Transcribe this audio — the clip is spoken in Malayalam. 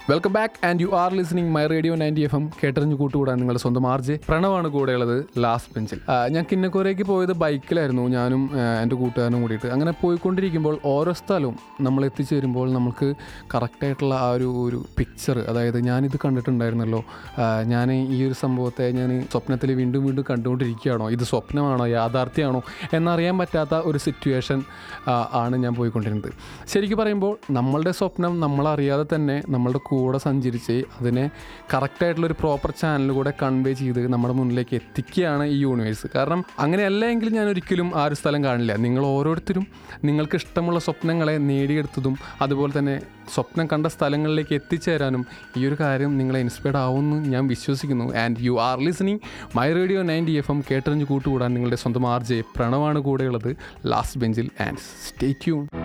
welcome back and you are listening my radio ninety F M കേട്ടറിഞ്ഞു കൂട്ടുകൂടാൻ നിങ്ങളുടെ സ്വന്തം ആർജെ പ്രണവാണ് കൂടെയുള്ളത് ലാസ്റ്റ് ബെഞ്ചിൽ ആ, ഞാൻ കിന്നക്കോരേക്ക് പോയത് ബൈക്കിലായിരുന്നു ഞാനും ആ, എൻ്റെ കൂട്ടുകാരനും കൂടിയിട്ട് അങ്ങനെ പോയിക്കൊണ്ടിരിക്കുമ്പോൾ ഓരോ സ്ഥലവും നമ്മൾ എത്തിച്ചേരുമ്പോൾ നമുക്ക് കറക്റ്റായിട്ടുള്ള ആ ഒരു ഒരു പിക്ചർ അതായത് ഞാനിത് കണ്ടിട്ടുണ്ടായിരുന്നല്ലോ ആ, ഞാൻ ഈ ഒരു സംഭവത്തെ ഞാൻ സ്വപ്നത്തിൽ വീണ്ടും വീണ്ടും കണ്ടുകൊണ്ടിരിക്കുകയാണോ ഇത് സ്വപ്നമാണോ യാഥാർത്ഥ്യമാണോ എന്നറിയാൻ പറ്റാത്ത ഒരു സിറ്റുവേഷൻ ആണ് ഞാൻ പോയിക്കൊണ്ടിരുന്നത് ശരിക്കും പറയുമ്പോൾ നമ്മളുടെ സ്വപ്നം നമ്മളറിയാതെ തന്നെ നമ്മളുടെ കൂടെ സഞ്ചരിച്ച് അതിനെ കറക്റ്റായിട്ടുള്ളൊരു പ്രോപ്പർ ചാനൽ കൂടെ കൺവേ ചെയ്ത് നമ്മുടെ മുന്നിലേക്ക് എത്തിക്കുകയാണ് ഈ യൂണിവേഴ്സ് കാരണം അങ്ങനെയല്ല എങ്കിൽ ഞാൻ ഒരിക്കലും ആ ഒരു സ്ഥലം കാണില്ല നിങ്ങൾ ഓരോരുത്തരും നിങ്ങൾക്ക് ഇഷ്ടമുള്ള സ്വപ്നങ്ങളെ നേടിയെടുത്തതും അതുപോലെ തന്നെ സ്വപ്നം കണ്ട സ്ഥലങ്ങളിലേക്ക് എത്തിച്ചേരാനും ഈ ഒരു കാര്യം നിങ്ങളെ ഇൻസ്പയർഡ് ആവുമെന്ന് ഞാൻ വിശ്വസിക്കുന്നു and you are listening my radio ninety F M കേട്ടറിഞ്ഞ് കൂട്ടുകൂടാൻ നിങ്ങളുടെ സ്വന്തം ആർ ജെ പ്രണവാണ് കൂടെയുള്ളത് ലാസ്റ്റ് ബെഞ്ചിൽ ആൻഡ് സ്റ്റേ ട്യൂൺ